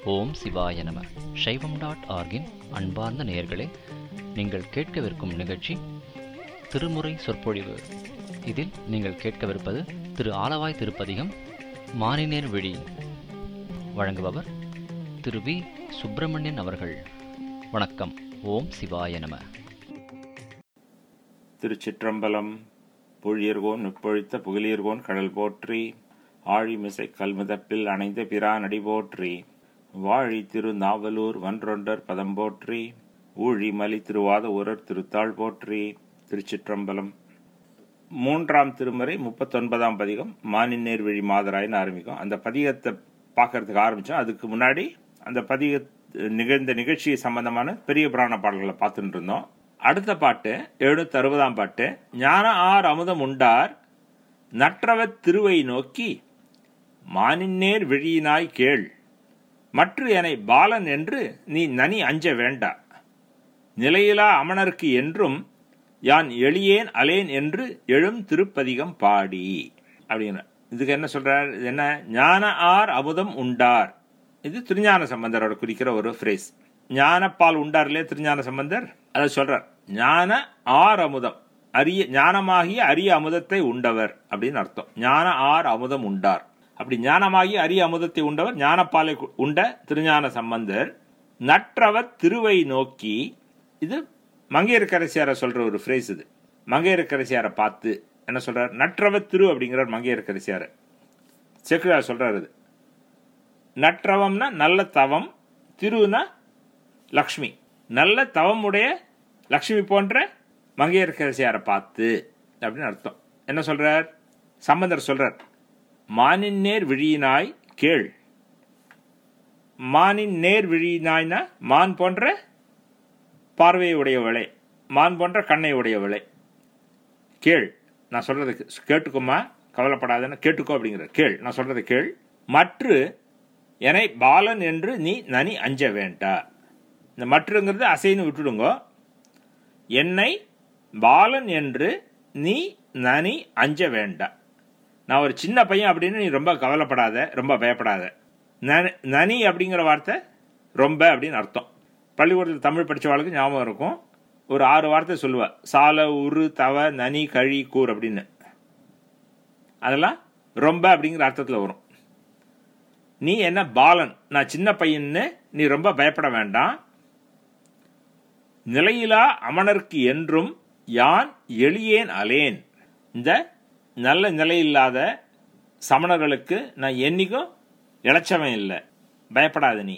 ஓம் சிவாய நம சைவம் டாட் ஆர்கின் அன்பார்ந்த நேயர்களே நீங்கள் கேட்கவிருக்கும் நிகழ்ச்சி திருமுறை சொற்பொழிவு இதில் நீங்கள் கேட்கவிருப்பது திரு ஆலவாய் திருப்பதிகம் மானினேர் விழி வழங்குபவர் திரு வி சுப்பிரமணியன் அவர்கள் வணக்கம் ஓம் சிவாய நம திருச்சிற்றம்பலம் புழியர்கோன் நுப்பொழித்த புகழியர்கோன் கடல் போற்றி ஆழிமிசை கல்முதப்பில் அணைந்த பிரான் அடி போற்றி வாழி திரு நாவலூர் வன்றொண்டர் பதம் போற்றி ஊழி மலி திருவாத ஊரர் திருத்தாள் போற்றி திருச்சிற்றம்பலம் மூன்றாம் திருமுறை முப்பத்தொன்பதாம் பதிகம் மானின்னேர் விழி மாதராயின்னு ஆரம்பிக்கும் அந்த பதிகத்தை பார்க்கறதுக்கு ஆரம்பிச்சோம் அதுக்கு முன்னாடி அந்த பதிக நிகழ்ந்த நிகழ்ச்சி சம்பந்தமான பெரிய புராண பாடல்களை பார்த்துட்டு இருந்தோம் அடுத்த பாட்டு எழுநூத்தி அறுபதாம் பாட்டு ஞான ஆர் அமுதம் உண்டார் நற்றவத் திருவை நோக்கி மானின்னேர் விழியினாய் கேள் மற்ற எனை பாலன் என்று நீ நனி அஞ்ச வேண்டா நிலையிலா அமணர்க்கு என்றும் யான் எளியேன் அலேன் என்று எழும் திருப்பதிகம் பாடி அப்படிங்கிற இதுக்கு என்ன சொல்றார் இது என்ன ஞான ஆர் அமுதம் உண்டார் இது திருஞான சம்பந்தரோட குறிக்கிற ஒரு ஃப்ரேஸ் ஞானப்பால் உண்டார்லே திருஞான சம்பந்தர் அதை சொல்றார் ஞான ஆர் அமுதம் அரிய ஞானமாகிய அரிய அமுதத்தை உண்டவர் அப்படின்னு அர்த்தம் ஞான ஆர் அமுதம் உண்டார் அப்படி ஞானமாகி அரிய அமுதத்தை உண்டவர் ஞானப்பாலை உண்ட திருஞான சம்பந்தர் நற்றவர் திருவை நோக்கி இது மங்கையர்கரசியார சொல்ற ஒரு ஃப்ரேஸ் இது மங்கையர்கரசியாரை பார்த்து என்ன சொல்றார் நற்றவ திரு அப்படிங்கிறார் மங்கையர்கரசியார செக்குலார் சொல்றாரு இது நற்றவம்னா நல்ல தவம் திருனா லக்ஷ்மி நல்ல தவமுடைய லக்ஷ்மி போன்ற மங்கையர்கரசியாரை பார்த்து அப்படின்னு அர்த்தம் என்ன சொல்றார் சம்பந்தர் சொல்றார் மானின் நேர் விழியினாய் கேள் மானின் நேர் விழியினாய்னா மான் போன்ற பார்வையை உடையவளே மான் போன்ற கண்ணை உடையவளே கேள் நான் சொல்றது கேட்டுக்கோமா கவலைப்படாதன்னு கேட்டுக்கோ அப்படிங்கிற கேள் நான் சொல்றது கேள் மற்ற என்னை பாலன் என்று நீ நனி அஞ்ச வேண்டா இந்த மற்றுங்கிறது அசைன்னு விட்டுடுங்க என்னை பாலன் என்று நீ நனி அஞ்ச வேண்டா நான் ஒரு சின்ன பையன் அப்படின்னு நீ ரொம்ப கவலைப்படாத ரொம்ப பயப்படாத நனி அப்படிங்கிற வார்த்தை ரொம்ப அப்படின்னு அர்த்தம் பள்ளிக்கூடத்தில் தமிழ் படித்தவாளுக்கு ஞாபகம் இருக்கும் ஒரு ஆறு வார்த்தை சொல்லுவா சால உரு தவ நனி கழி கூர் அப்படின்னு அதெல்லாம் ரொம்ப அப்படிங்கிற அர்த்தத்தில் வரும் நீ என்ன பாலன் நான் சின்ன பையன்னு நீ ரொம்ப பயப்பட வேண்டாம் நிலையிலா அமனருக்கு என்றும் யான் எளியேன் அலேன் இந்த நல்ல நிலையில்லாத சமணர்களுக்கு நான் என்னைக்கும் இழைச்சவன் இல்லை பயப்படாத நீ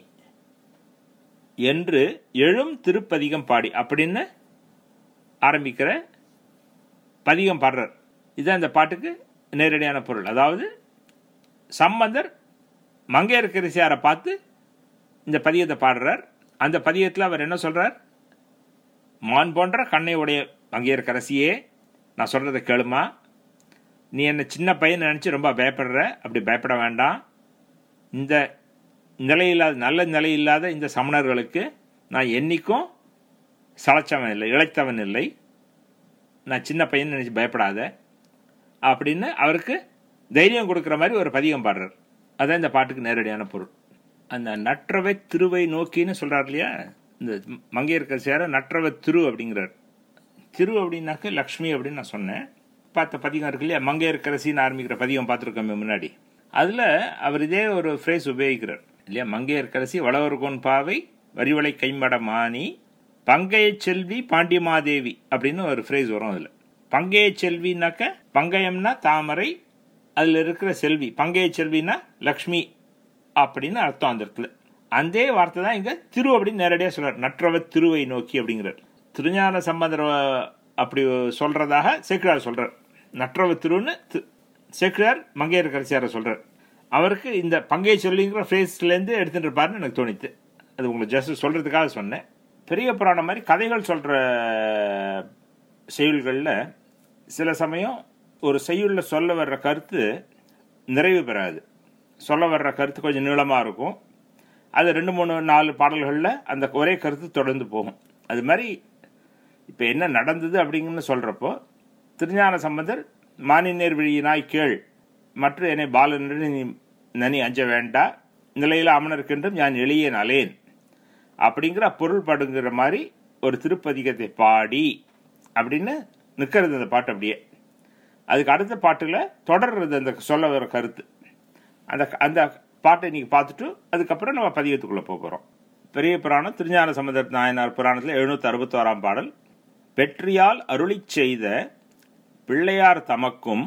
என்று எழும் திருப்பதிகம் பாடி அப்படின்னு ஆரம்பிக்கிற பதிகம் பாடுறார் இதுதான் இந்த பாட்டுக்கு நேரடியான பொருள் அதாவது சம்பந்தர் மங்கையர்கரிசியாரை பார்த்து இந்த பதியத்தை பாடுறார் அந்த பதியத்தில் அவர் என்ன சொல்றார் மான் போன்ற கண்ணை உடைய மங்கையர்கரசியே நான் சொல்றதை கேளுமா நீ என்ன சின்ன பையன் நினச்சி ரொம்ப பயப்படுற அப்படி பயப்பட வேண்டாம் இந்த நிலையில்லாத நல்ல நிலை இல்லாத இந்த சமணர்களுக்கு நான் என்னைக்கும் சளைச்சவன் இல்லை இழைத்தவன் இல்லை நான் சின்ன பையன் நினச்சி பயப்படாத அப்படின்னு அவருக்கு தைரியம் கொடுக்குற மாதிரி ஒரு பதிகம் பாடுறார் அதான் இந்த பாட்டுக்கு நேரடியான பொருள் அந்த நற்றவை திருவை நோக்கின்னு சொல்கிறார் இல்லையா இந்த மங்கையர்கர் சேர நற்றவை திரு அப்படிங்கிறார் திரு அப்படின்னாக்க லக்ஷ்மி அப்படின்னு நான் சொன்னேன் பார்த்த பதிகம் இருக்கு இல்லையா மங்கையர்கரசின்னு ஆரம்பிக்கிற பதிகம் பார்த்துருக்கோமே முன்னாடி அதில் அவர் இதே ஒரு ஃப்ரேஸ் உபயோகிக்கிறார் இல்லையா மங்கையர்கரசி வளவர்கோன் பாவை வரிவளை கைமட மாணி பங்கைய செல்வி பாண்டியமாதேவி அப்படின்னு ஒரு ஃப்ரேஸ் வரும் அதில் பங்கைய செல்வினாக்க பங்கயம்னா தாமரை அதில் இருக்கிற செல்வி பங்கைய செல்வினா லக்ஷ்மி அப்படின்னு அர்த்தம் அந்த இடத்துல அந்த வார்த்தை தான் இங்கே திரு அப்படின்னு நேரடியாக சொல்றார் நற்றவ திருவை நோக்கி அப்படிங்கிறார் திருஞான சம்பந்தர் அப்படி சொல்றதாக சேக்கிரார் சொல்றார் நற்றவ திருன்னு சேக்கிரார் மங்கையர் கரிசியார சொல்றார் அவருக்கு இந்த பங்கை சொல்லிங்கிற ஃப்ரேஸ்லேருந்து எடுத்துட்டு இருப்பாருன்னு எனக்கு தோணித்து அது உங்களுக்கு ஜஸ்ட் சொல்றதுக்காக சொன்னேன் பெரிய புராணம் மாதிரி கதைகள் சொல்ற செயல்களில் சில சமயம் ஒரு செய்யுளில் சொல்ல வர்ற கருத்து நிறைவு பெறாது சொல்ல வர்ற கருத்து கொஞ்சம் நீளமாக இருக்கும் அது ரெண்டு மூணு நாலு பாடல்களில் அந்த ஒரே கருத்து தொடர்ந்து போகும் அது மாதிரி இப்போ என்ன நடந்தது அப்படிங்கன்னு சொல்கிறப்போ திருஞான சம்பந்தர் மானினேர் விழியினாய் கேள் மற்ற என்னை பாலன் நீ நனி அஞ்ச வேண்டா நிலையில் அமனருக்கென்றும் நான் எளியேன் அலேன் அப்படிங்கிற பொருள் படுங்கிற மாதிரி ஒரு திருப்பதிகத்தை பாடி அப்படின்னு நிற்கிறது அந்த பாட்டு அப்படியே அதுக்கு அடுத்த பாட்டில் தொடர்றது அந்த சொல்ல வர கருத்து அந்த அந்த பாட்டை இன்னைக்கு பார்த்துட்டு அதுக்கப்புறம் நம்ம பதிகத்துக்குள்ளே போக போகிறோம் பெரிய புராணம் திருஞான சம்பந்தர் நாயனார் புராணத்தில் எழுநூற்றி அறுபத்தோராம் பாடல் பெற்றியால் அருளிச் செய்த பிள்ளையார் தமக்கும்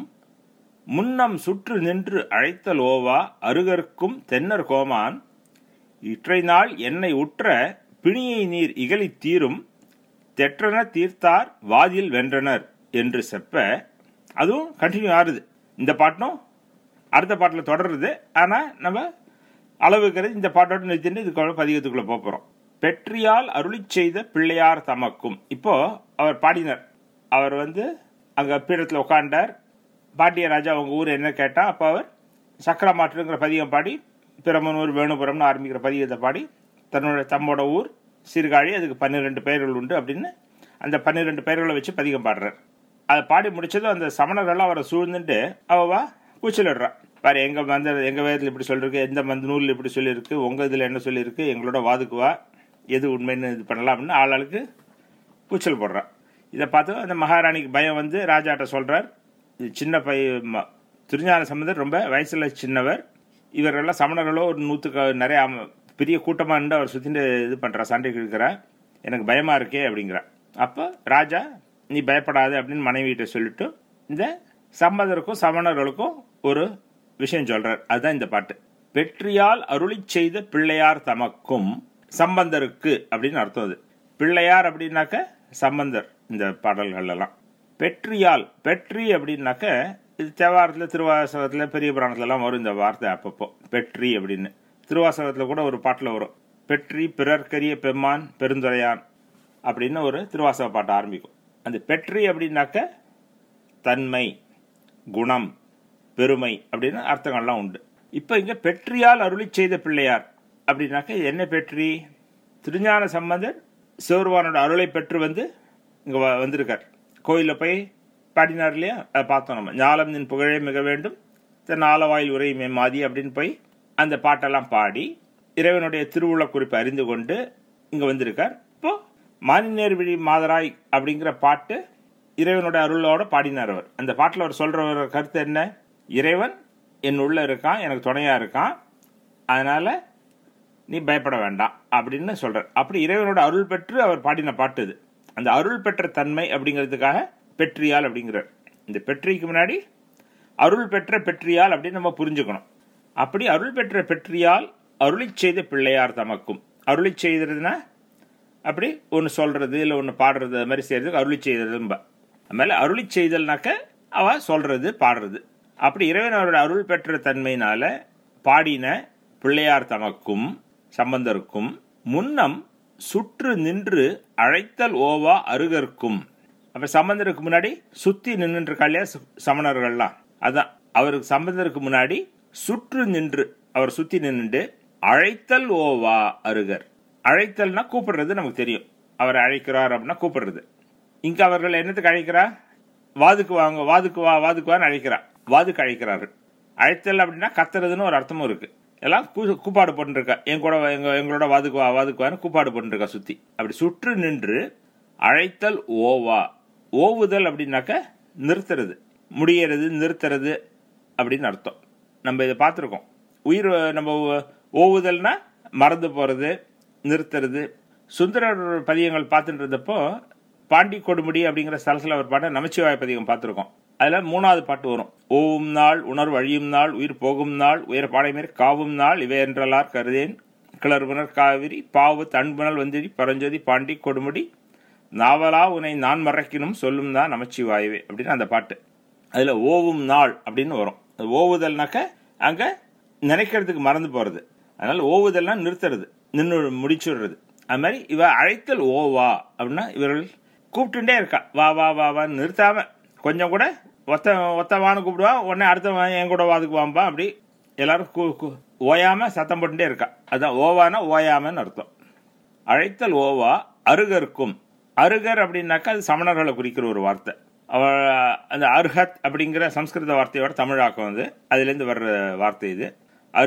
முன்னம் சுற்று நின்று அழைத்தல் ஓவா அருகர்க்கும் தென்னர் கோமான் இற்றை நாள் என்னை உற்ற பிணியை நீர் இகழித் தீரும் தெற்றன தீர்த்தார் வாதில் வென்றனர் என்று செப்ப அதுவும் கண்டினியூ ஆறுது இந்த பாட்டும் அடுத்த பாட்டில் தொடருது ஆனால் நம்ம அளவுக்கிறது இந்த பாட்டோட நிறுத்திட்டு இதுக்குள்ள பதிகத்துக்குள்ள போக போகிறோம் பெற்றியால் அருளிச் செய்த பிள்ளையார் தமக்கும் இப்போ அவர் பாடினார் அவர் வந்து அங்கே பீடத்தில் உட்காண்டார் பாண்டிய ராஜா அவங்க ஊர் என்ன கேட்டா அப்போ அவர் சக்கரமாற்றுங்கிற பதிகம் பாடி பிரமனூர் வேணுபுரம்னு ஆரம்பிக்கிற பதிகத்தை பாடி தன்னோட தம்மோட ஊர் சீர்காழி அதுக்கு பன்னிரெண்டு பெயர்கள் உண்டு அப்படின்னு அந்த பன்னிரெண்டு பெயர்களை வச்சு பதிகம் பாடுறார் அதை பாடி முடிச்சதும் அந்த சமணர்கள்லாம் அவரை சூழ்ந்துட்டு அவவா கூச்சலிடுறான் பாரு எங்க வந்து எங்க வேதத்தில் இப்படி சொல்லிருக்கு எந்த மந்த நூலில் இப்படி சொல்லியிருக்கு உங்க இதுல என்ன சொல்லியிருக்கு எங்களோட வாதுக்குவா எது உண்மைன்னு இது பண்ணலாம் அப்படின்னு ஆளாளுக்கு கூச்சல் போடுறான் இதை பார்த்து அந்த மகாராணிக்கு பயம் வந்து ராஜாட்ட சொல்றார் இது சின்ன பை ம- திருஞான சம்பந்தர் ரொம்ப வயசுல சின்னவர் இவரெல்லாம் சமணர்களோ ஒரு நூற்றுக்கு நிறைய அம- பெரிய கூட்டமாக நின்று அவர் சுற்றிட்டு இது பண்ணுறா சண்டை இழுக்கிறா எனக்கு பயமா இருக்கே அப்படிங்கிறா அப்போ ராஜா நீ பயப்படாத அப்படின்னு மனைவிகிட்ட சொல்லிட்டு இந்த சம்பந்தருக்கும் சமணர்களுக்கும் ஒரு விஷயம் சொல்றார் அதுதான் இந்த பாட்டு வெற்றியால் அருளிச் செய்த பிள்ளையார் தமக்கும் சம்பந்தருக்கு அப்படின்னு அர்த்தம் அது பிள்ளையார் அப்படின்னாக்க சம்பந்தர் இந்த பாடல்கள் எல்லாம் பெற்றியால் பெற்றி அப்படின்னாக்க இது தேவாரத்தில் திருவாசகத்தில் பெரிய புராணத்துலலாம் வரும் இந்த வார்த்தை அப்பப்போ பெற்றி அப்படின்னு திருவாசகத்தில் கூட ஒரு பாட்டில் வரும் பெற்றி பிறர்க்கரிய பெம்மான் பெருந்துரையான் அப்படின்னு ஒரு திருவாசக பாட்டு ஆரம்பிக்கும் அந்த பெற்றி அப்படின்னாக்க தன்மை குணம் பெருமை அப்படின்னு அர்த்தங்கள்லாம் உண்டு இப்போ இங்க பெற்றியால் அருளிச் செய்த பிள்ளையார் அப்படின்னாக்க என்ன பெற்றி திருஞான சம்பந்தர் சிவருவானோட அருளை பெற்று வந்து இங்க வ- வந்திருக்கார் கோயிலில் போய் பாடினார் இல்லையா அதை பார்த்தோம் நம்ம ஞாலம் நின் புகழே மிக வேண்டும் தன் ஆலவாயில் உரையுமே மாதி அப்படின்னு போய் அந்த பாட்டெல்லாம் பாடி இறைவனுடைய திருவுள்ள குறிப்பை அறிந்து கொண்டு இங்க வந்திருக்கார் இப்போ மானினேர் விழி மாதராய் அப்படிங்கிற பாட்டு இறைவனோட அருளோட பாடினார் அவர் அந்த பாட்டில் அவர் சொல்ற ஒரு கருத்து என்ன இறைவன் என் உள்ள இருக்கான் எனக்கு துணையா இருக்கான் அதனால நீ பயப்பட வேண்டாம் அப்படின்னு சொல்றார் அப்படி இறைவனோட அருள் பெற்று அவர் பாடின பாட்டு இது அந்த அருள் பெற்ற தன்மை அப்படிங்கிறதுக்காக பெற்றியால் அப்படிங்கிறார் இந்த பெற்றிக்கு முன்னாடி அருள் பெற்ற பெற்றியால் அப்படின்னு நம்ம புரிஞ்சுக்கணும் அப்படி அருள் பெற்ற பெற்றியால் அருளிச் செய்த பிள்ளையார் தமக்கும் அருளிச் செய்ததுன்னா அப்படி ஒன்று சொல்றது இல்லை ஒன்று பாடுறது அது மாதிரி செய்யறதுக்கு அருளி செய்ததும்பா அதுமாதிரி அருளி செய்தல்னாக்க அவ சொல்றது பாடுறது அப்படி இறைவன் அவரோட அருள் பெற்ற தன்மையினால பாடின பிள்ளையார் தமக்கும் சம்பந்தருக்கும் முன்னம் சுற்று நின்று அழைத்தல் ஓவா அருகர்க்கும் அப்ப சம்பந்தருக்கு முன்னாடி சுத்தி நின்று இல்லையா சு- சமணர்கள்லாம் அதான் அவருக்கு சம்பந்தருக்கு முன்னாடி சுற்று நின்று அவர் சுத்தி நின்று அழைத்தல் ஓவா அருகர் அழைத்தல்னா கூப்பிடுறது நமக்கு தெரியும் அவர் அழைக்கிறார் அப்படின்னா கூப்பிடுறது இங்க அவர்கள் என்னத்துக்கு அழைக்கிறா வாதுக்கு வாங்க வாதுக்கு வா வாதுக்கு வான்னு அழைக்கிறா வாதுக்கு அழைக்கிறார்கள் அழைத்தல் அப்படின்னா கத்துறதுன்னு ஒரு அர்த்தமும் இருக்கு எல்லாம் கூ- கூப்பாடு போட்டுருக்கா என் கூட வா, எங்க எங்களோட வாதுக்கு வா வாதுக்கு வான்னு கூப்பாடு போட்டுருக்கா சுத்தி அப்படி சுற்று நின்று அழைத்தல் ஓவா ஓவுதல் அப்படின்னாக்க நிறுத்துறது முடியறது நிறுத்துறது அப்படின்னு அர்த்தம் நம்ம இதை பார்த்துருக்கோம் உயிர் நம்ம ஓவுதல்னா மறந்து போறது நிறுத்துறது சுந்தரர் பதியங்கள் பார்த்துட்டு இருந்தப்போ பாண்டி கொடுமுடி அப்படிங்கிற ஸ்தலத்தில் அவர் பாட்ட நமச்சிவாய பதிகம் பார்த்துருக்கோம் அதில் மூணாவது பாட்டு வரும் ஓவும் நாள் உணர்வு அழியும் நாள் உயிர் போகும் நாள் உயர் பாடைமேற் காவும் நாள் இவை என்றலார் கருதேன் கிளறுபுணர் காவிரி பாவு தண்புணல் வந்திரி பரஞ்சோதி பாண்டி கொடுமுடி நாவலா உன்னை நான் மறைக்கணும் சொல்லும் தான் நமச்சிவாயவே அப்படின்னு அந்த பாட்டு அதுல ஓவும் நாள் அப்படின்னு வரும் அது ஓவுதல்னாக்க அங்க நினைக்கிறதுக்கு மறந்து போறது அதனால ஓவுதல்னா நிறுத்துறது நின்று முடிச்சுடுறது அது மாதிரி இவ அழைத்தல் ஓவா அப்படின்னா இவர்கள் கூப்பிட்டுட்டே இருக்கா வா வா வா வான்னு நிறுத்தாம கொஞ்சம் கூட ஒத்த ஒத்தவான்னு கூப்பிடுவா உடனே அடுத்தவன் என் கூட வாதுக்கு வாம்பா அப்படி எல்லாரும் கூ- கூ- ஓயாம சத்தம் போட்டுட்டே இருக்கா அதான் ஓவானா ஓயாமன்னு அர்த்தம் அழைத்தல் ஓவா அருகருக்கும் அருகர் அப்படின்னாக்கா அது சமணர்களை குறிக்கிற ஒரு வார்த்தை அவ அந்த அர்ஹத் அப்படிங்கிற சம்ஸ்கிருத வார்த்தையோட தமிழாக்கம் வந்து அதுலேருந்து வர்ற வார்த்தை இது அருகர்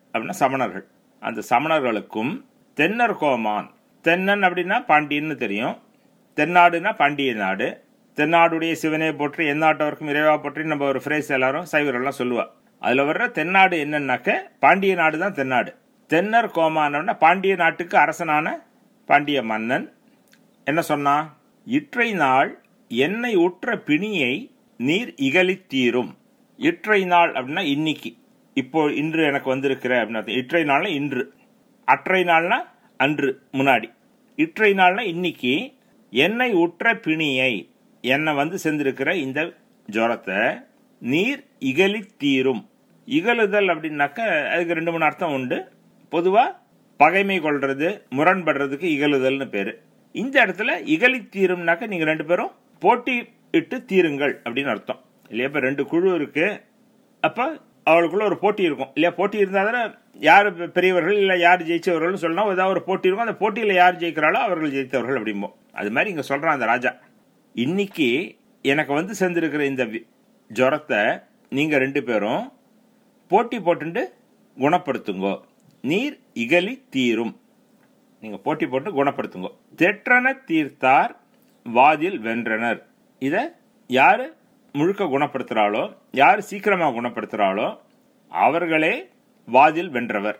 அப்படின்னா சமணர்கள் அந்த சமணர்களுக்கும் தென்னர் கோமான் தென்னன் அப்படின்னா பாண்டியன்னு தெரியும் தென்னாடுனா பாண்டிய நாடு தென்னாடுடைய சிவனை போற்றி எந்நாட்டவருக்கும் இறைவா போற்றி நம்ம ஒரு ஃப்ரேஸ் எல்லாரும் சைவரெல்லாம் சொல்லுவா அதுல வர்ற தென்னாடு என்னன்னாக்க பாண்டிய நாடு தான் தென்னாடு தென்னர் கோமானம்னா பாண்டிய நாட்டுக்கு அரசனான பாண்டிய மன்னன் என்ன சொன்னான் இற்றை நாள் என்னை உற்ற பிணியை நீர் இகழித் தீரும் இற்றை நாள் அப்படின்னா இன்னைக்கு இப்போ இன்று எனக்கு வந்திருக்கிற அப்படின்னு அர்த்தம். இற்றை நாள்னா இன்று அற்றை நாள்னா அன்று முன்னாடி இற்றை நாள்னா இன்னைக்கு என்னை உற்ற பிணியை என்னை வந்து செஞ்சிருக்கிற இந்த ஜுரத்தை நீர் இகழித் தீரும் இகழுதல் அப்படின்னாக்க அதுக்கு ரெண்டு மூணு அர்த்தம் உண்டு பொதுவா பகைமை கொள்றது முரண்படுறதுக்கு இகழுதல்னு பேரு இந்த இடத்துல இகழி தீரும்னாக்க நீங்க ரெண்டு பேரும் போட்டி இட்டு தீருங்கள் அப்படின்னு அர்த்தம் இல்லையா இப்ப ரெண்டு குழு இருக்கு அப்ப அவளுக்குள்ள ஒரு போட்டி இருக்கும் இல்லையா போட்டி இருந்தா தானே யார் பெ- பெரியவர்கள் இல்ல யார் ஜெயிச்சவர்கள்னு சொல்லணும் ஏதாவது ஒரு போட்டி இருக்கும் அந்த போட்டியில யார் ஜெயிக்கிறாளோ அவர்கள் ஜெயித்தவர்கள் அப்படிம்போம் அது மாதிரி இங்க சொல்றான் அந்த ராஜா இன்னைக்கு எனக்கு வந்து சேர்ந்திருக்கிற இந்த வி- ஜுரத்தை நீங்க ரெண்டு பேரும் போட்டி போட்டுண்டு குணப்படுத்துங்கோ நீர் இகலி தீரும் நீங்க போட்டி போட்டு குணப்படுத்துங்க தெற்றன தீர்த்தார் வாதில் வென்றனர் இத யாரு முழுக்க குணப்படுத்துறாளோ யார் சீக்கிரமா குணப்படுத்துறாளோ அவர்களே வாதில் வென்றவர்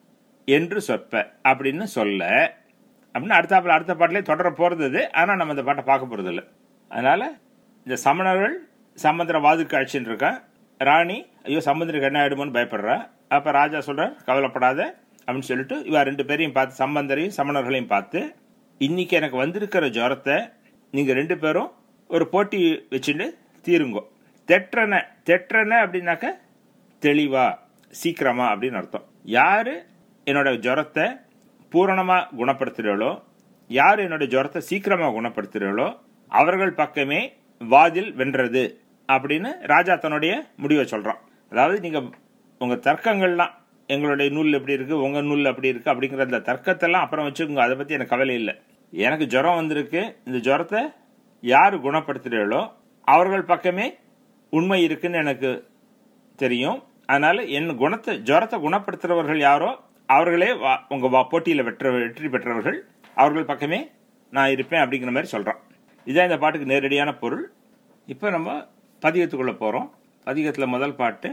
என்று சொற்ப அப்படின்னு சொல்ல அப்படின்னு அடுத்தாப்புல அடுத்த பாட்டிலே தொடர போறது இது ஆனா நம்ம இந்த பாட்டை பார்க்க போறது இல்லை அதனால இந்த சமணர்கள் சம்பந்தர வாதுக்கு அழைச்சின்னு இருக்கா ராணி ஐயோ சம்பந்தருக்கு என்ன ஆயிடுமோன்னு பயப்படுறா அப்ப ராஜா சொல்றார் கவலைப்படாத அப்படின்னு சொல்லிட்டு இவ ரெண்டு பேரையும் பார்த்து சம்பந்தரையும் சமணர்களையும் பார்த்து இன்னைக்கு எனக்கு வந்திருக்கிற ஜுரத்தை நீங்க ரெண்டு பேரும் ஒரு போட்டி வச்சுட்டு தீருங்கோ தெற்றன தெற்றன அப்படின்னாக்க தெளிவா சீக்கிரமா அப்படின்னு அர்த்தம் யாரு என்னோட ஜுரத்தை பூரணமா குணப்படுத்துறாளோ யார் என்னோட ஜுரத்தை சீக்கிரமா குணப்படுத்துறாளோ அவர்கள் பக்கமே வாதில் வென்றது அப்படின்னு ராஜா தன்னுடைய முடிவை சொல்றான் அதாவது நீங்க உங்க தர்க்கங்கள்லாம் எங்களுடைய நூல் எப்படி இருக்கு உங்க நூல் அப்படி இருக்கு அப்படிங்கிற அந்த தர்க்கத்தெல்லாம் அப்புறம் வச்சுக்கோங்க அதை பத்தி எனக்கு கவலை இல்லை எனக்கு ஜுரம் வந்திருக்கு இந்த ஜுரத்தை யார் குணப்படுத்துறாளோ அவர்கள் பக்கமே உண்மை இருக்குன்னு எனக்கு தெரியும் அதனால என் குணத்தை ஜுரத்தை குணப்படுத்துறவர்கள் யாரோ அவர்களே வா- உங்க வா- போட்டியில வெற்ற வெற்றி பெற்றவர்கள் அவர்கள் பக்கமே நான் இருப்பேன் அப்படிங்கிற மாதிரி சொல்றான் இதான் இந்த பாட்டுக்கு நேரடியான பொருள் இப்போ நம்ம பதிகத்துக்குள்ள போறோம் பதிகத்துல முதல் பாட்டு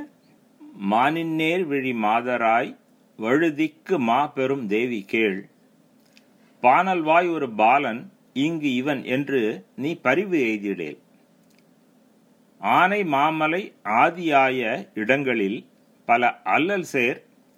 மானின்னேர் விழி மாதராய் வழுதிக்கு மா பெரும் தேவி கேள் பானல்வாய் ஒரு பாலன் இங்கு இவன் என்று நீ பரிவு எய்திடேல் ஆனை மாமலை ஆதியாய இடங்களில் பல அல்லல் சேர்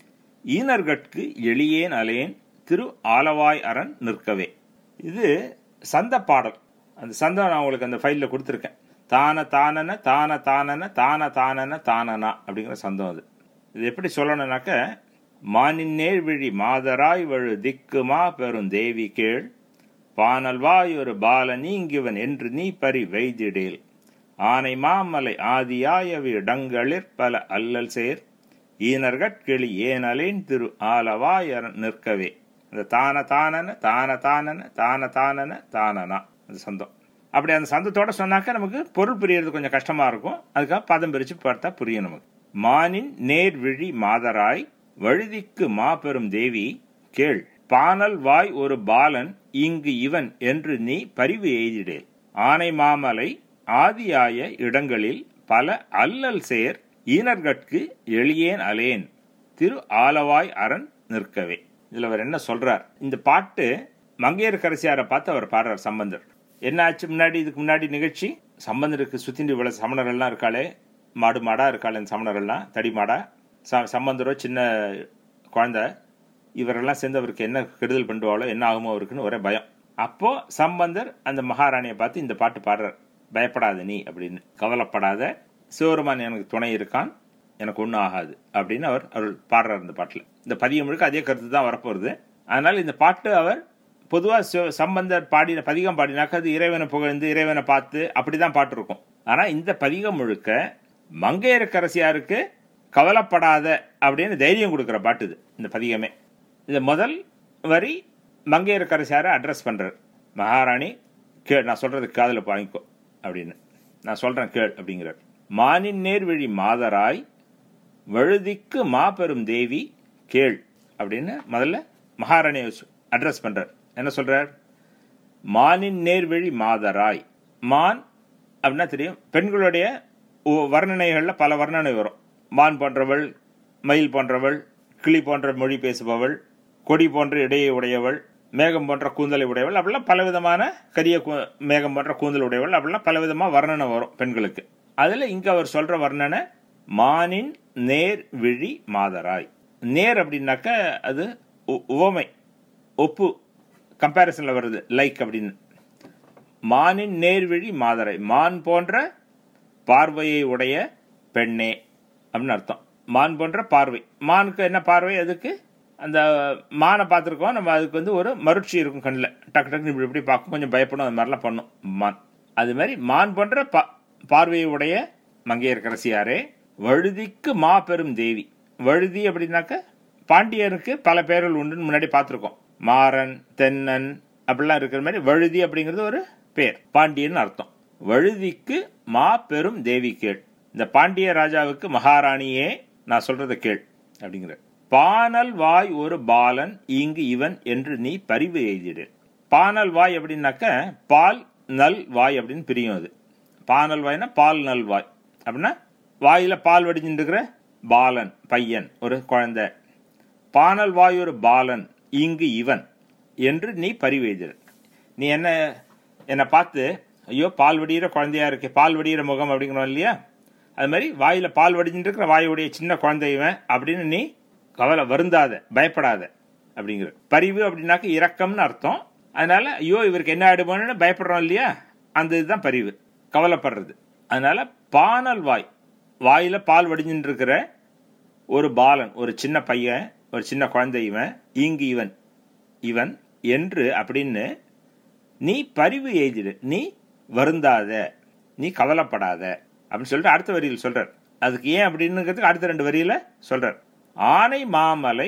ஈனர்கட்கு எளியேன் அலேன் திரு ஆலவாய் அரண் நிற்கவே இது சந்த பாடல் அந்த சந்தம் நான் உங்களுக்கு அந்த ஃபைலில் கொடுத்துருக்கேன் தான தானன தான தானன தான தானன தானனா அப்படிங்கிற சந்தம் அது இது எப்படி சொல்லணும்னாக்க மானின்னேர் விழி மாதராய் வழு திக்குமா பெரும் தேவி கேள் பானல்வாய் ஒரு பால நீங்கிவன் என்று நீ பரி வைதிடேல் ஆனை மாமலை ஆதியாயவி இடங்களிற் பல அல்லல் சேர் ஈனர்கட்கிளி ஏனலேன் திரு ஆலவாயர் நிற்கவே அந்த தான தானன தான தானன தான தானன தானனா அந்த சந்தம் அப்படி அந்த சந்தத்தோட சொன்னாக்க நமக்கு பொருள் புரியறது கொஞ்சம் கஷ்டமா இருக்கும் அதுக்காக பதம் பிரிச்சு பார்த்தா புரியும் நமக்கு மானின் நேர் விழி மாதராய் வழுதிக்கு மாபெரும் தேவி கேள் பானல் வாய் ஒரு பாலன் இங்கு இவன் என்று நீ பரிவு எய்திடேல் ஆனை மாமலை ஆதியாய இடங்களில் பல அல்லல் சேர் ஈனர்கட்கு எளியேன் அலேன் திரு ஆலவாய் அரண் நிற்கவே இதுல அவர் என்ன சொல்றார் இந்த பாட்டு மங்கையர்கரசியாரை பார்த்து அவர் பாடுறார் சம்பந்தர் என்ன ஆச்சு முன்னாடி இதுக்கு முன்னாடி நிகழ்ச்சி சம்பந்தருக்கு சுத்திண்டு இவ்வளவு சமணர்கள்லாம் இருக்காளே மாடு மாடா இருக்காளே இந்த சமணர்கள்லாம் தடி மாடா ச- சம்பந்தரோ சின்ன குழந்தை இவரெல்லாம் சேர்ந்து அவருக்கு என்ன கெடுதல் பண்ணுவாளோ என்ன ஆகுமோ அவருக்குன்னு ஒரே பயம் அப்போ சம்பந்தர் அந்த மகாராணியை பார்த்து இந்த பாட்டு பாடுறார் பயப்படாத நீ அப்படின்னு கவலைப்படாத சிவருமான் எனக்கு துணை இருக்கான் எனக்கு ஒன்றும் ஆகாது அப்படின்னு அவர் அவர் பாடுறார் இந்த பாட்டில் இந்த பதியம் முழுக்க அதே கருத்து தான் வரப்போகுது அதனால இந்த பாட்டு அவர் பொதுவாக சம்பந்தர் பாடின பதிகம் பாடினாக்க அது இறைவனை புகழ்ந்து இறைவனை பார்த்து அப்படிதான் பாட்டு இருக்கும் ஆனா இந்த பதிகம் முழுக்க மங்கையரக்கரசியாருக்கு கவலைப்படாத அப்படின்னு தைரியம் கொடுக்குற பாட்டு இது இந்த பதிகமே இந்த முதல் வரி மங்கையரக்கரசியாரை அட்ரஸ் பண்றார் மகாராணி கேள் நான் சொல்றது காதுல வாங்கிக்கோ அப்படின்னு நான் சொல்றேன் கேள் அப்படிங்கிறார் மானின் நேர்வழி மாதராய் வழுதிக்கு மாபெரும் தேவி கேள் அப்படின்னு முதல்ல மகாராணியை அட்ரஸ் பண்றார் என்ன சொல்றார் மானின் நேர்வழி மாதராய் மான் அப்படின்னா தெரியும் பெண்களுடைய ஒ- வர்ணனைகள்ல பல வர்ணனை வரும் மான் போன்றவள் மயில் போன்றவள் கிளி போன்ற மொழி பேசுபவள் கொடி போன்ற இடையை உடையவள் மேகம் போன்ற கூந்தலை உடையவள் அப்படிலாம் பலவிதமான கரிய கூ- மேகம் போன்ற கூந்தல் உடையவள் அப்படிலாம் பலவிதமா வர்ணனை வரும் பெண்களுக்கு அதுல இங்க அவர் சொல்ற வர்ணனை மானின் நேர் விழி மாதராய் நேர் அப்படின்னாக்க அது உ- உவமை ஒப்பு கம்பேரிசன்ல வருது லைக் அப்படின்னு மானின் நேர்விழி மாதரை மான் போன்ற பார்வையை உடைய பெண்ணே அப்படின்னு அர்த்தம் மான் போன்ற பார்வை மானுக்கு என்ன பார்வை அதுக்கு அந்த மானை பார்த்துருக்கோம் நம்ம அதுக்கு வந்து ஒரு மருட்சி இருக்கும் கண்ணில் டக்கு டக்குன்னு இப்படி இப்படி பார்க்கும் கொஞ்சம் பயப்படும் அது மாதிரிலாம் பண்ணும் மான் அது மாதிரி மான் போன்ற பா பார்வையை உடைய மங்கையர்கரசியாரே வழுதிக்கு மா பெரும் தேவி வழுதி அப்படின்னாக்க பாண்டியருக்கு பல பேர்கள் உண்டுன்னு முன்னாடி பார்த்துருக்கோம் மாறன் தென்னன் அப்படிலாம் இருக்கிற மாதிரி வழுதி அப்படிங்கிறது ஒரு பேர் பாண்டியன் அர்த்தம் வழுதிக்கு மா பெரும் தேவி கேள் இந்த பாண்டிய ராஜாவுக்கு மகாராணியே நான் சொல்றதை கேள் அப்படிங்கிற பானல் வாய் ஒரு பாலன் இங்கு இவன் என்று நீ பரிவு எய்திடு பானல் வாய் அப்படின்னாக்க பால் நல் வாய் அப்படின்னு பிரியும் அது பானல் வாய்னா பால் நல் வாய் அப்படின்னா வாயில பால் வடிஞ்சுட்டு இருக்கிற பாலன் பையன் ஒரு குழந்தை பானல் வாய் ஒரு பாலன் இங்கு இவன் என்று நீ பரிவெய்திரு நீ என்ன என்னை பார்த்து ஐயோ பால் வடிகிற குழந்தையா இருக்கு பால் வடிகிற முகம் அப்படிங்கிறோம் இல்லையா அது மாதிரி வாயில பால் வடிஞ்சுட்டு இருக்கிற வாயுடைய சின்ன குழந்தை இவன் அப்படின்னு நீ கவலை வருந்தாத பயப்படாத அப்படிங்கிற பரிவு அப்படின்னாக்க இரக்கம்னு அர்த்தம் அதனால ஐயோ இவருக்கு என்ன ஆயிடுமோன்னு பயப்படுறோம் இல்லையா அந்த இதுதான் பரிவு கவலைப்படுறது அதனால பானல் வாய் வாயில பால் வடிஞ்சுட்டு இருக்கிற ஒரு பாலன் ஒரு சின்ன பையன் ஒரு சின்ன குழந்தை இவன் இங்கு இவன் இவன் என்று அப்படின்னு நீ பரிவு எய்திடு நீ வருந்தாத நீ கவலைப்படாத அப்படின்னு சொல்லிட்டு அடுத்த வரியில் சொல்றார் அதுக்கு ஏன் அப்படின்னுங்கிறதுக்கு அடுத்த ரெண்டு வரியில சொல்றார் ஆனை மாமலை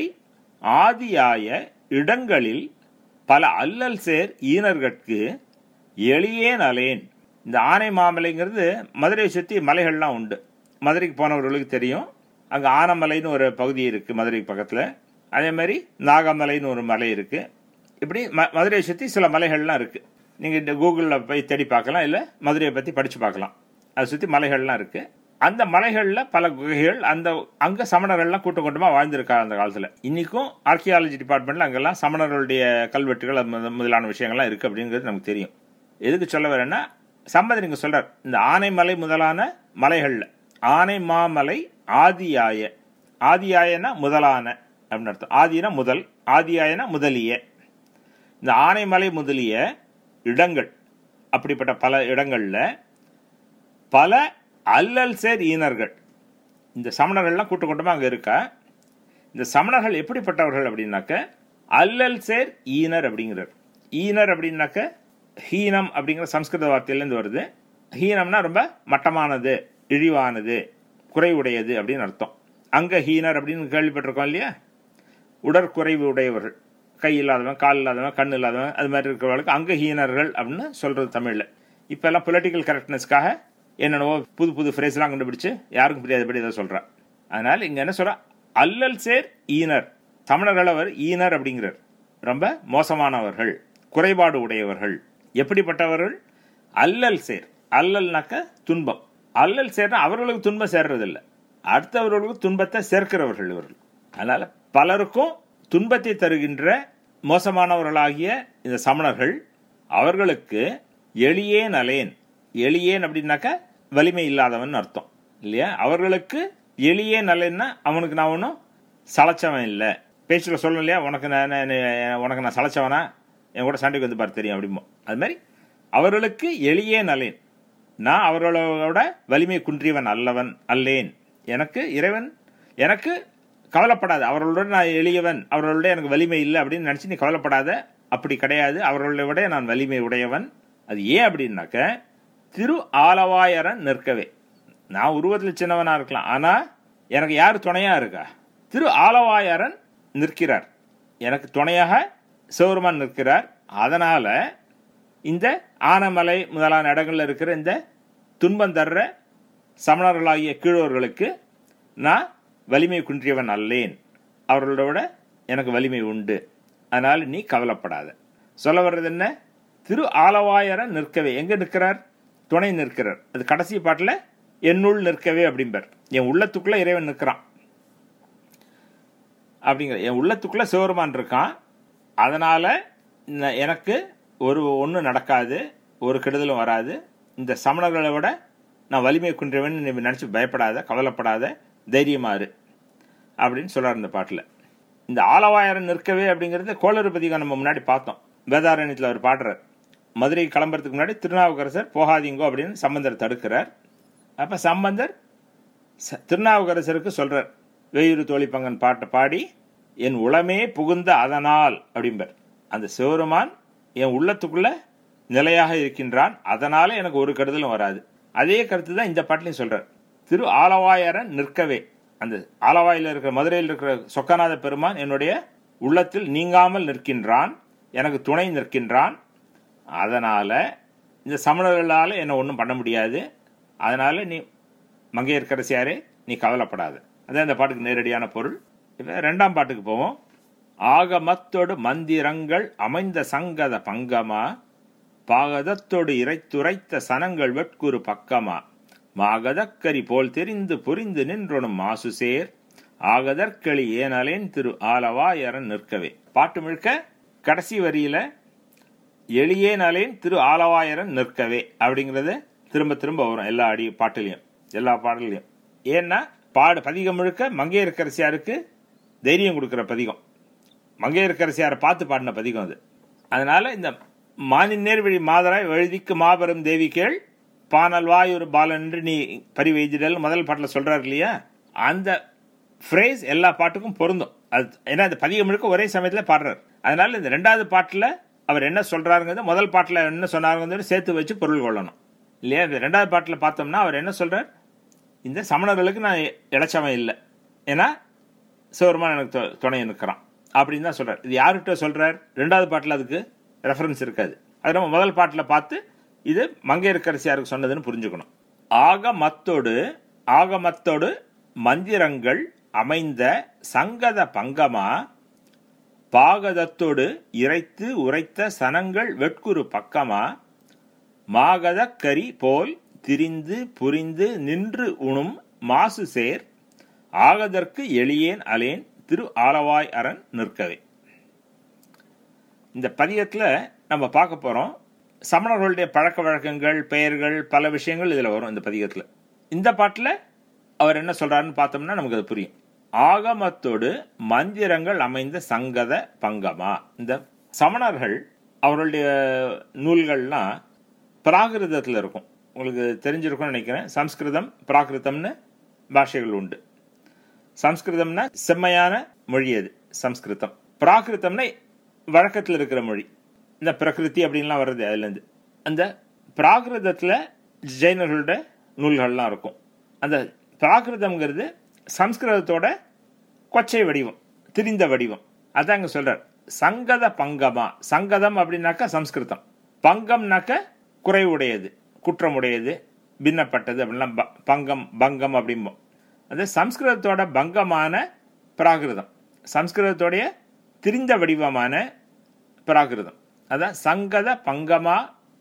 ஆதியாய இடங்களில் பல அல்லல் சேர் ஈனர்கட்கு எளியேன் அலேன் இந்த ஆனை மாமலைங்கிறது மதுரையை சுற்றி மலைகள்லாம் உண்டு மதுரைக்கு போனவர்களுக்கு தெரியும் அங்கே ஆனமலைன்னு ஒரு பகுதி இருக்கு மதுரை பக்கத்தில் அதே மாதிரி நாகமலைன்னு ஒரு மலை இருக்கு இப்படி ம மதுரையை சுற்றி சில மலைகள்லாம் இருக்கு நீங்கள் இந்த கூகுளில் போய் தேடி பார்க்கலாம் இல்லை மதுரையை பற்றி படித்து பார்க்கலாம் அதை சுற்றி மலைகள்லாம் இருக்கு அந்த மலைகளில் பல குகைகள் அந்த அங்கே சமணர்கள்லாம் கூட்டம் கூட்டமாக வாழ்ந்திருக்காங்க அந்த காலத்தில் இன்னைக்கும் ஆர்கியாலஜி டிபார்ட்மெண்ட்ல அங்கெல்லாம் சமணர்களுடைய கல்வெட்டுகள் அது முத- முதலான விஷயங்கள்லாம் இருக்கு அப்படிங்கிறது நமக்கு தெரியும் எதுக்கு சொல்ல வரேன்னா சம்பந்தர் இங்க சொல்றார் இந்த ஆனைமலை முதலான மலைகள்ல ஆனை மாமலை ஆதியாய ஆதியாயனா முதலான அப்படின்னு அர்த்தம் ஆதினா முதல் ஆதியாயனா முதலிய இந்த ஆனைமலை முதலிய இடங்கள் அப்படிப்பட்ட பல இடங்கள்ல பல அல்லல் சேர் ஈனர்கள் இந்த சமணர்கள்லாம் கூட்ட கூட்டமாக அங்கே இருக்கா இந்த சமணர்கள் எப்படிப்பட்டவர்கள் அப்படின்னாக்க அல்லல் சேர் ஈனர் அப்படிங்கிறார் ஈனர் அப்படின்னாக்க ஹீனம் அப்படிங்கிற சம்ஸ்கிருத வார்த்தையிலேருந்து வருது ஹீனம்னா ரொம்ப மட்டமானது இழிவானது குறைவுடையது அப்படின்னு அர்த்தம் அங்க ஹீனர் அப்படின்னு கேள்விப்பட்டிருக்கோம் இல்லையா உடற்குறைவு உடையவர்கள் கை இல்லாதவன் கால் இல்லாதவன் கண் இல்லாதவன் அது மாதிரி இருக்கிறவர்களுக்கு அங்கஹீனர்கள் அப்படின்னு சொல்றது தமிழ்ல இப்ப எல்லாம் பொலிட்டிக்கல் கரெக்ட்னஸ்க்காக என்னென்னவோ புது புது ஃப்ரேஸ்லாம் கண்டுபிடிச்சு யாருக்கும் புரியாதபடி இதை சொல்றான் அதனால இங்க என்ன சொல்ற அல்லல் சேர் ஈனர் தமிழர்கள் அவர் ஈனர் அப்படிங்கிறார் ரொம்ப மோசமானவர்கள் குறைபாடு உடையவர்கள் எப்படிப்பட்டவர்கள் அல்லல் சேர் அல்லல்னாக்க துன்பம் அல்லல் சேர்னா அவர்களுக்கு துன்பம் சேர்றது இல்ல அடுத்தவர்களுக்கு துன்பத்தை சேர்க்கிறவர்கள் இவர்கள் அதனால பலருக்கும் துன்பத்தை தருகின்ற மோசமானவர்களாகிய இந்த சமணர்கள் அவர்களுக்கு எளியேன் அலேன் எளியேன் அப்படின்னாக்க வலிமை இல்லாதவன் அர்த்தம் இல்லையா அவர்களுக்கு எளியேன் அலேன்னா அவனுக்கு நான் ஒன்றும் சளைச்சவன் இல்லை பேச்சில் சொல்லணும் இல்லையா உனக்கு நான் நான் உனக்கு நான் சளைச்சவனா என் கூட சண்டைக்கு வந்து பாரு தெரியும் அப்படிமோ அது மாதிரி அவர்களுக்கு எளியேன் அலேன் நான் அவர்களோட வலிமை குன்றியவன் அல்லவன் அல்லேன் எனக்கு இறைவன் எனக்கு கவலைப்படாத அவர்களோட நான் எளியவன் அவர்களோட எனக்கு வலிமை இல்லை அப்படின்னு நினைச்சு நீ கவலைப்படாத அப்படி கிடையாது அவர்களை விட நான் வலிமை உடையவன் அது ஏன் அப்படின்னாக்க திரு ஆலவாயரன் நிற்கவே நான் உருவத்தில் சின்னவனா இருக்கலாம் ஆனா எனக்கு யார் துணையா இருக்கா திரு ஆலவாயரன் நிற்கிறார் எனக்கு துணையாக சிவருமான் நிற்கிறார் அதனால இந்த ஆனமலை முதலான இடங்கள்ல இருக்கிற இந்த துன்பம் தர்ற சமணர்களாகிய கீழோர்களுக்கு நான் வலிமை குன்றியவன் அல்லேன் அவர்களோட எனக்கு வலிமை உண்டு அதனால் நீ கவலைப்படாத சொல்ல வர்றது என்ன திரு ஆலவாயரன் நிற்கவே எங்கே நிற்கிறார் துணை நிற்கிறார் அது கடைசி பாட்டில் என்னுள் நிற்கவே அப்படிம்பார் என் உள்ளத்துக்குள்ளே இறைவன் நிற்கிறான் அப்படிங்கிற என் உள்ளத்துக்குள்ளே சிவருமான் இருக்கான் அதனால் எனக்கு ஒரு ஒன்றும் நடக்காது ஒரு கெடுதலும் வராது இந்த சமணர்களை விட நான் வலிமை குன்றவன் நீ நினச்சி பயப்படாத கவலைப்படாத தைரியமாறு அப்படின்னு சொல்கிறார் இந்த பாட்டில் இந்த ஆலவாயரன் நிற்கவே அப்படிங்கிறது கோளறுபதிகம் நம்ம முன்னாடி பார்த்தோம் வேதாரண்யத்தில் அவர் பாடுறார் மதுரை கிளம்புறதுக்கு முன்னாடி திருநாவுக்கரசர் போகாதீங்கோ அப்படின்னு சம்பந்தர் தடுக்கிறார் அப்போ சம்பந்தர் ச- திருநாவுக்கரசருக்கு சொல்றார் வெயிறு தோழிப்பங்கன் பாட்டை பாடி என் உளமே புகுந்த அதனால் அப்படிம்பர் அந்த சிவருமான் என் உள்ளத்துக்குள்ள நிலையாக இருக்கின்றான் அதனால எனக்கு ஒரு கெடுதலும் வராது அதே கருத்து தான் இந்த பாட்டிலையும் சொல்றார் திரு ஆலவாயரன் நிற்கவே அந்த ஆலவாயில் இருக்கிற மதுரையில் இருக்கிற சொக்கநாத பெருமான் என்னுடைய உள்ளத்தில் நீங்காமல் நிற்கின்றான் எனக்கு துணை நிற்கின்றான் அதனால இந்த சமணர்களால் என்னை ஒன்றும் பண்ண முடியாது அதனால நீ மங்கையர்க்கரசியாரே நீ கவலைப்படாத அதான் இந்த பாட்டுக்கு நேரடியான பொருள் இப்போ ரெண்டாம் பாட்டுக்கு போவோம் ஆகமத்தோடு மந்திரங்கள் அமைந்த சங்கத பங்கமா பாகதத்தோடு இறைத்துரைத்த சனங்கள் வெட்குறு பக்கமா மாகதக்கரி போல் தெரிந்து புரிந்து நின்றொனும் மாசு சேர் ஆகதற்களி ஏனலேன் திரு ஆலவாயரன் நிற்கவே பாட்டு முழுக்க கடைசி வரியில எளியே நலேன் திரு ஆலவாயரன் நிற்கவே அப்படிங்கிறது திரும்ப திரும்ப வரும் எல்லா அடி பாட்டுலையும் எல்லா பாடல்லையும் ஏன்னா பாடு பதிகம் முழுக்க மங்கையரக்கரசியாருக்கு தைரியம் கொடுக்குற பதிகம் மங்கையரக்கரசியாரை பார்த்து பாடின பதிகம் அது அதனால இந்த மானின் நேர்வழி மாதராய் வழுதிக்கு மாபெரும் தேவி கேள் பானல் வாயுரு பாலன் என்று நீ பரிவெய்திடல் முதல் பாட்டில் சொல்றாரு இல்லையா அந்த ஃப்ரேஸ் எல்லா பாட்டுக்கும் பொருந்தும் அது ஏன்னா அந்த பதிகம் முழுக்க ஒரே சமயத்தில் பாடுறார் அதனால இந்த ரெண்டாவது பாட்டில் அவர் என்ன சொல்றாருங்கிறது முதல் பாட்டில் என்ன சொன்னாருங்கிறது சேர்த்து வச்சு பொருள் கொள்ளணும் இல்லையா இந்த ரெண்டாவது பாட்டில் பார்த்தோம்னா அவர் என்ன சொல்றார் இந்த சமணர்களுக்கு நான் இடைச்சவன் இல்லை ஏன்னா சிவருமான் எனக்கு துணை- துணை நிற்கிறான் அப்படின்னு தான் சொல்றார் இது யார்கிட்ட சொல்றார் ரெண்டாவது பாட்டில் அதுக்கு ரெஃபரன்ஸ் இருக்காது அது நம்ம முதல் பாட்டில் பார்த்து இது மங்கையரக்கரசியாருக்கு சொன்னதுன்னு புரிஞ்சுக்கணும் ஆகமத்தோடு ஆகமத்தோடு மந்திரங்கள் அமைந்த சங்கத பங்கமா பாகதத்தோடு இறைத்து உரைத்த சனங்கள் வெட்குறு பக்கமா மாகத கரி போல் திரிந்து புரிந்து நின்று உணும் மாசு சேர் ஆகதற்கு எளியேன் அலேன் திரு ஆலவாய் அரண் நிற்கவே இந்த பதியத்தில் நம்ம பார்க்க போகிறோம் சமணர்களுடைய பழக்க வழக்கங்கள் பெயர்கள் பல விஷயங்கள் இதில் வரும் இந்த பதிகத்தில் இந்த பாட்டில் அவர் என்ன சொல்றாருன்னு பார்த்தோம்னா நமக்கு அது புரியும் ஆகமத்தோடு மந்திரங்கள் அமைந்த சங்கத பங்கமா இந்த சமணர்கள் அவர்களுடைய நூல்கள்லாம் பிராகிருதத்தில் இருக்கும் உங்களுக்கு தெரிஞ்சிருக்கும்னு நினைக்கிறேன் சம்ஸ்கிருதம் பிராகிருதம்னு பாஷைகள் உண்டு சம்ஸ்கிருதம்னா செம்மையான மொழி அது சம்ஸ்கிருதம் பிராகிருதம்னா வழக்கத்தில் இருக்கிற மொழி இந்த பிரகிருதி அப்படின்லாம் வருது அதுலேருந்து அந்த பிராகிருதத்தில் ஜெயினர்களோட நூல்கள்லாம் இருக்கும் அந்த பிராகிருதம்ங்கிறது சம்ஸ்கிருதத்தோட கொச்சை வடிவம் திரிந்த வடிவம் அதான் அங்கே சொல்றார் சங்கத பங்கமா சங்கதம் அப்படின்னாக்கா சம்ஸ்கிருதம் பங்கம்னாக்க குறைவுடையது குற்றமுடையது பின்னப்பட்டது அப்படின்லாம் ப- பங்கம் பங்கம் அப்படிம்போம் அது சம்ஸ்கிருதத்தோட பங்கமான பிராகிருதம் சம்ஸ்கிருதத்தோடைய திரிந்த வடிவமான பிராகிருதம் அதான் சங்கத பங்கமா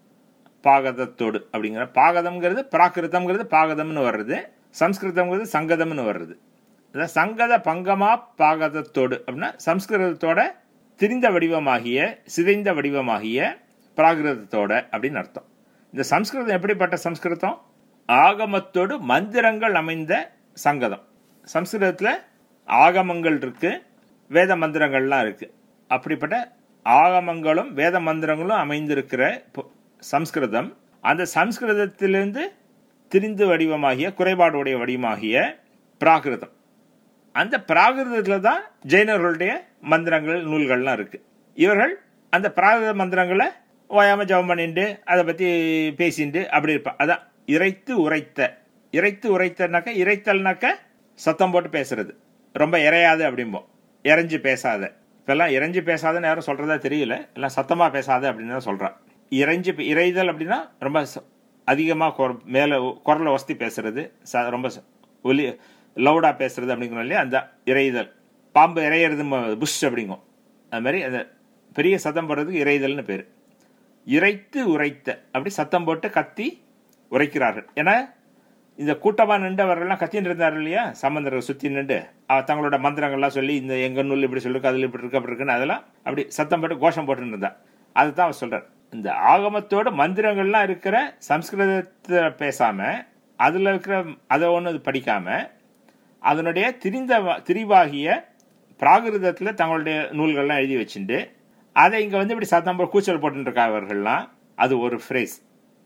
பாகதத்தோடு அப்படிங்கிற பாகதம்ங்கிறது பிராகிருதம்ங்கிறது பாகதம்னு வர்றது சம்ஸ்கிருதம்ங்கிறது சங்கதம்னு வர்றது அதான் சங்கத பங்கமா பாகதத்தோடு அப்படின்னா சம்ஸ்கிருதத்தோட திரிந்த வடிவமாகிய சிதைந்த வடிவமாகிய பிராகிருதத்தோட அப்படின்னு அர்த்தம் இந்த சம்ஸ்கிருதம் எப்படிப்பட்ட சம்ஸ்கிருதம் ஆகமத்தோடு மந்திரங்கள் அமைந்த சங்கதம் சம்ஸ்கிருதத்தில் ஆகமங்கள் இருக்கு வேத மந்திரங்கள்லாம் இருக்கு அப்படிப்பட்ட ஆகமங்களும் வேத மந்திரங்களும் அமைந்திருக்கிற பொ- சம்ஸ்கிருதம் அந்த சம்ஸ்கிருதத்திலிருந்து திரிந்து வடிவமாகிய குறைபாடுடைய வடிவமாகிய பிராகிருதம் அந்த பிராகிருதத்தில் தான் ஜெயினர்களுடைய மந்திரங்கள் நூல்கள்லாம் இருக்கு இவர்கள் அந்த பிராகிருத மந்திரங்களை ஓயாம ஜெபம் பண்ணிட்டு அதை பற்றி பேசிட்டு அப்படி இருப்பா அதான் இறைத்து உரைத்த இறைத்து உரைத்தனாக்க இறைத்தல்னாக்க சத்தம் போட்டு பேசுறது ரொம்ப இறையாது அப்படிம்போம் இறைஞ்சு பேசாத இப்பெல்லாம் இறைஞ்சு பேசாதன்னு யாரும் சொல்றதா தெரியல எல்லாம் சத்தமா பேசாத அப்படின்னு தான் சொல்றான் இறைஞ்சு பே- இறைதல் அப்படின்னா ரொம்ப ச- அதிகமா குர- மேல குரலை வசதி பேசுறது ச- ரொம்ப ச- ஒலி லவுடா பேசுறது அப்படிங்கிறோம் இல்லையா அந்த இறைதல் பாம்பு இறையிறது ம- புஷ் அப்படிங்கும் அது மாதிரி அந்த பெரிய சத்தம் போடுறதுக்கு இறைதல்னு பேர் இறைத்து உரைத்த அப்படி சத்தம் போட்டு கத்தி உரைக்கிறார்கள் ஏன்னா இந்த கூட்டமாக நின்று அவர்கள்லாம் கத்தின்னு இருந்தார் இல்லையா சம்பந்தர்கள் சுற்றி நின்று அவ- தங்களோட மந்திரங்கள்லாம் சொல்லி இந்த எங்க நூல் இப்படி சொல்லிருக்கு அதில் இப்படி இருக்கு அப்படி இருக்குன்னு அதெல்லாம் அப்படி சத்தம் போட்டு கோஷம் போட்டுன்னு இருந்தா அதுதான் அவர் சொல்றார் இந்த ஆகமத்தோட மந்திரங்கள்லாம் இருக்கிற சம்ஸ்கிருதத்தை பேசாம அதுல இருக்கிற அதை ஒன்று படிக்காம அதனுடைய திரிந்த திரிவாகிய பிராகிருதத்தில் தங்களுடைய நூல்கள்லாம் எழுதி வச்சுட்டு அதை இங்கே வந்து இப்படி சத்தம் போட்டு கூச்சல் போட்டுருக்காவர்கள்லாம் அது ஒரு ஃப்ரேஸ்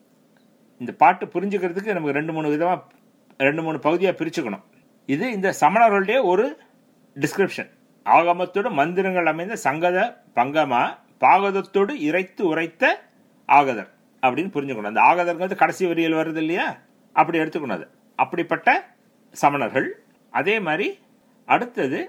இந்த பாட்டு புரிஞ்சுக்கிறதுக்கு நமக்கு ரெண்டு மூணு விதமாக ரெண்டு மூணு பகுதியாக பிரிச்சுக்கணும் இது இந்த சமணர்களுடைய ஒரு டிஸ்கிரிப்ஷன் ஆகமத்தோடு மந்திரங்கள் அமைந்த சங்கத பங்கமா பாகதத்தோடு இறைத்து உரைத்த ஆகதர் அப்படின்னு புரிஞ்சுக்கணும் அந்த ஆகதர்ங்கிறது கடைசி வரியில் வருது இல்லையா அப்படி எடுத்துக்கணும் அது அப்படிப்பட்ட சமணர்கள் அதே மாதிரி அடுத்தது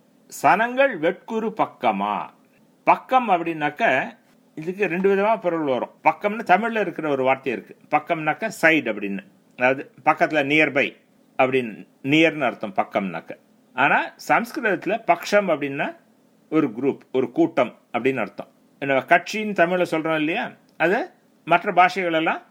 சனங்கள் வெட்குரு பக்கமா பக்கம் அப்படின்னாக்க இதுக்கு ரெண்டு விதமா பொருள் வரும் பக்கம்னு தமிழ்ல இருக்கிற ஒரு வார்த்தை இருக்கு பக்கம்னாக்க சைடு அப்படின்னு அதாவது பக்கத்துல நியர்பை அப்படின்னு நியர்னு அர்த்தம் பக்கம்னாக்க ஆனா சம்ஸ்கிருதத்துல பக்ஷம் அப்படின்னா ஒரு குரூப் ஒரு கூட்டம் அப்படின்னு அர்த்தம் என்ன கட்சின்னு தமிழ்ல சொல்றோம் இல்லையா அது மற்ற பாஷைகள் எல்லாம்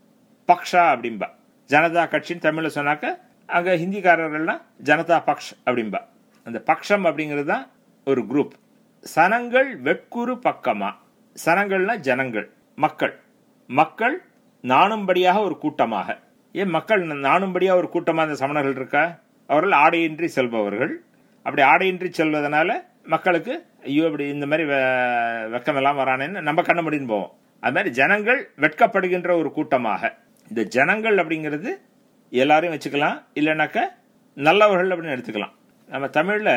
பக்ஷா அப்படிம்பா ஜனதா கட்சின்னு தமிழ்ல சொன்னாக்க அங்க ஹிந்திக்காரர்கள்லாம் ஜனதா பக்ஷ் அப்படிம்பா அந்த பக்ஷம் அப்படிங்கிறது தான் ஒரு குரூப் சனங்கள் வெட்குரு பக்கமா சனங்கள்னா ஜனங்கள் மக்கள் மக்கள் நாணும்படியாக ஒரு கூட்டமாக ஏன் மக்கள் நாணும்படியாக ஒரு கூட்டமாக அந்த சமணர்கள் இருக்கா அவர்கள் ஆடையின்றி செல்பவர்கள் அப்படி ஆடையின்றி செல்வதனால மக்களுக்கு ஐயோ இப்படி இந்த மாதிரி வெ- வெக்கமெல்லாம் வரானேன்னு நம்ம கண்ண முடின்னு போவோம் அது மாதிரி ஜனங்கள் வெட்கப்படுகின்ற ஒரு கூட்டமாக இந்த ஜனங்கள் அப்படிங்கிறது எல்லாரையும் வச்சுக்கலாம் இல்லைனாக்க நல்லவர்கள் அப்படின்னு எடுத்துக்கலாம் நம்ம தமிழ்ல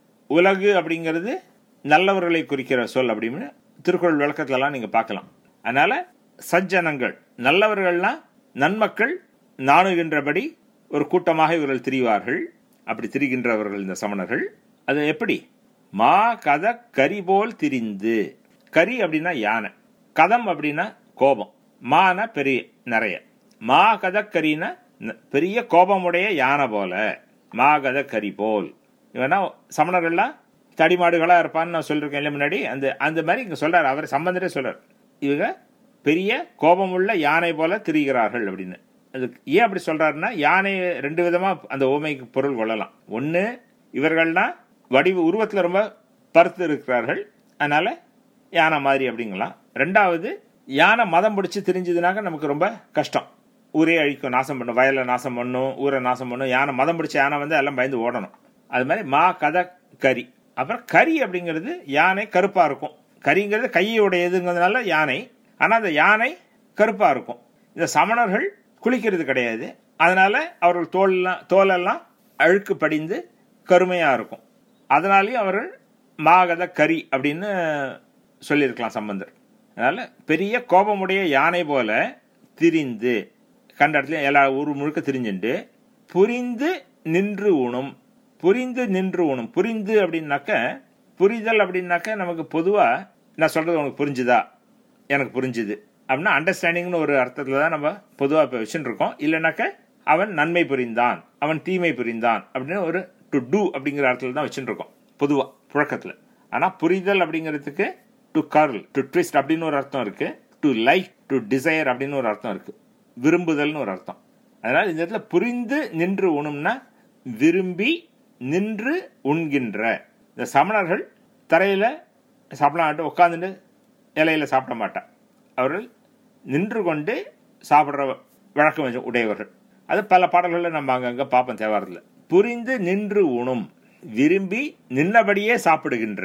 உலகு அப்படிங்கிறது நல்லவர்களை குறிக்கிற சொல் அப்படின்னு திருக்குறள் விளக்கத்துலலாம் நீங்க பார்க்கலாம் அதனால சஜ்ஜனங்கள் நல்லவர்கள்னா நன்மக்கள் நாணுகின்றபடி ஒரு கூட்டமாக இவர்கள் திரிவார்கள் அப்படி திரிகின்றவர்கள் இந்த சமணர்கள் அது எப்படி மா கத கரி போல் திரிந்து கரி அப்படின்னா யானை கதம் அப்படின்னா கோபம் மான பெரிய நிறைய மா கத கரினா ந- பெரிய கோபமுடைய யானை போல மா கத கரி போல் இவனா சமணர்கள்லாம் தடிமாடுகளா இருப்பான்னு நான் சொல்லிருக்கேன் இல்ல முன்னாடி அந்த அந்த மாதிரி இங்க சொல்றாரு அவர் சம்பந்தரே சொல்றார் இவங்க பெரிய கோபமுள்ள யானை போல திரிகிறார்கள் அப்படின்னு அது ஏன் அப்படி சொல்றாருன்னா யானை ரெண்டு விதமா அந்த ஓமைக்கு பொருள் கொள்ளலாம் ஒன்னு இவர்கள்னா வடிவு உருவத்துல ரொம்ப பருத்து இருக்கிறார்கள் அதனால யானை மாதிரி அப்படிங்கலாம் ரெண்டாவது யானை மதம் பிடிச்சி திரிஞ்சதுனாக்க நமக்கு ரொம்ப கஷ்டம் ஊரே அழிக்கும் நாசம் பண்ணும் வயலை நாசம் பண்ணும் ஊரை நாசம் பண்ணும் யானை மதம் பிடிச்ச யானை வந்து எல்லாம் பயந்து ஓடணும் அது மாதிரி மா கத கரி அப்புறம் கரி அப்படிங்கிறது யானை கருப்பா இருக்கும் கரிங்கிறது கையுடையதுங்கிறதுனால யானை ஆனா அந்த யானை கருப்பா இருக்கும் இந்த சமணர்கள் குளிக்கிறது கிடையாது அதனால அவர்கள் தோல்லாம் தோலெல்லாம் அழுக்கு படிந்து கருமையா இருக்கும் அதனாலேயும் அவர்கள் மாகத கரி அப்படின்னு சொல்லியிருக்கலாம் சம்பந்தர் அதனால பெரிய கோபமுடைய யானை போல திரிந்து கண்ட இடத்துல எல்லா ஊர் முழுக்க திரிஞ்சுண்டு புரிந்து நின்று உணும் புரிந்து நின்று உணும் புரிந்து அப்படின்னாக்க புரிதல் அப்படின்னாக்க நமக்கு பொதுவா நான் சொல்றது உனக்கு புரிஞ்சுதா எனக்கு புரிஞ்சுது அப்படின்னா அண்டர்ஸ்டாண்டிங்னு ஒரு அர்த்தத்துல தான் நம்ம பொதுவாக இப்போ வச்சுட்டு இருக்கோம் இல்லைனாக்க அவன் நன்மை புரிந்தான் அவன் தீமை புரிந்தான் அப்படின்னு ஒரு டு டூ அப்படிங்கிற அர்த்தத்தில் தான் வச்சுட்டு இருக்கோம் பொதுவாக புழக்கத்தில் ஆனால் புரிதல் அப்படிங்கிறதுக்கு டு கர்ல் டு ட்விஸ்ட் அப்படின்னு ஒரு அர்த்தம் இருக்கு டு லைக் டு டிசைர் அப்படின்னு ஒரு அர்த்தம் இருக்கு விரும்புதல்னு ஒரு அர்த்தம் அதனால இந்த இடத்துல புரிந்து நின்று உணும்னா விரும்பி நின்று உண்கின்ற இந்த சமணர்கள் தரையில சாப்பிட உட்காந்துட்டு இலையில சாப்பிட மாட்டான் அவர்கள் நின்று கொண்டு சாப்பிடுற வழக்கம் வச்ச- உடையவர்கள் அது பல பாடல்களில் நம்ம அங்கங்க பார்ப்போம் தேவாரத்தில் புரிந்து நின்று உணும் விரும்பி நின்னபடியே சாப்பிடுகின்ற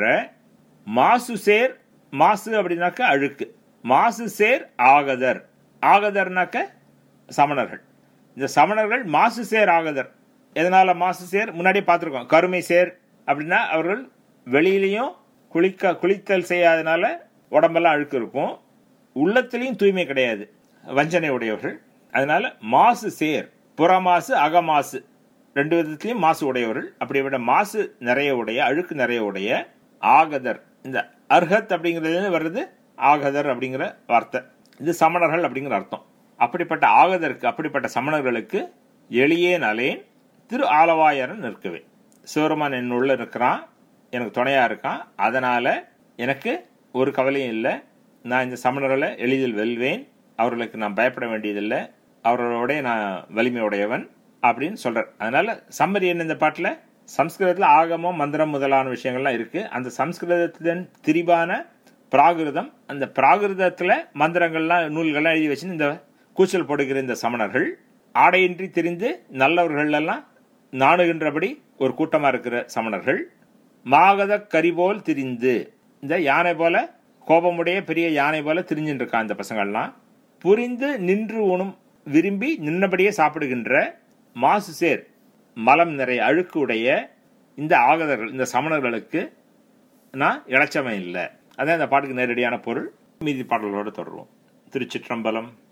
மாசு சேர் மாசு அப்படின்னாக்க அழுக்கு மாசு சேர் ஆகதர் ஆகதர்னாக்க சமணர்கள் இந்த சமணர்கள் மாசு சேர் ஆகதர் எதனால மாசு சேர் முன்னாடியே பார்த்துருக்கோம் கருமை சேர் அப்படின்னா அவர்கள் வெளியிலையும் குளிக்க குளித்தல் செய்யாதனால உடம்பெல்லாம் அழுக்கு இருக்கும் உள்ளத்திலையும் தூய்மை கிடையாது வஞ்சனை உடையவர்கள் அதனால மாசு சேர் புறமாசு அகமாசு ரெண்டு விதத்திலையும் மாசு உடையவர்கள் அப்படி விட மாசு நிறைய உடைய அழுக்கு நிறைய உடைய ஆகதர் இந்த அர்ஹத் அப்படிங்கிறது வர்றது ஆகதர் அப்படிங்கிற வார்த்தை இது சமணர்கள் அப்படிங்கிற அர்த்தம் அப்படிப்பட்ட ஆகதருக்கு அப்படிப்பட்ட சமணர்களுக்கு எளியே நலேன் திரு ஆலவாயரன் நிற்கவே சிவருமான் என்னுள்ள இருக்கிறான் எனக்கு துணையா இருக்கான் அதனால எனக்கு ஒரு கவலையும் இல்லை நான் இந்த சமணர்களை எளிதில் வெல்வேன் அவர்களுக்கு நான் பயப்பட வேண்டியதில்லை அவர்களோட நான் வலிமையுடையவன் அப்படின்னு சொல்றார் அதனால சம்மரி என்ன இந்த பாட்டுல சம்ஸ்கிருதத்துல ஆகமம் மந்திரம் முதலான விஷயங்கள்லாம் இருக்கு அந்த சம்ஸ்கிருதத்தின் திரிபான பிராகிருதம் அந்த பிராகிருதத்துல மந்திரங்கள்லாம் நூல்கள்லாம் எழுதி வச்சு இந்த கூச்சல் போடுகிற இந்த சமணர்கள் ஆடையின்றி தெரிந்து நல்லவர்கள் எல்லாம் நாணுகின்றபடி ஒரு கூட்டமா இருக்கிற சமணர்கள் மாகத கரிபோல் திரிந்து இந்த யானை போல கோபமுடைய பெரிய யானை போல திரிஞ்சுட்டு இருக்கான் இந்த பசங்கள்லாம் புரிந்து நின்று உணும் விரும்பி நின்னபடியே சாப்பிடுகின்ற மாசு சேர் மலம் நிறைய அழுக்கு உடைய இந்த ஆகதர்கள் இந்த சமணர்களுக்கு நான் இளைச்சவன் இல்லை அதான் இந்த பாட்டுக்கு நேரடியான பொருள் மீதி பாடல்களோடு தொடருவோம் திருச்சிற்றம்பலம்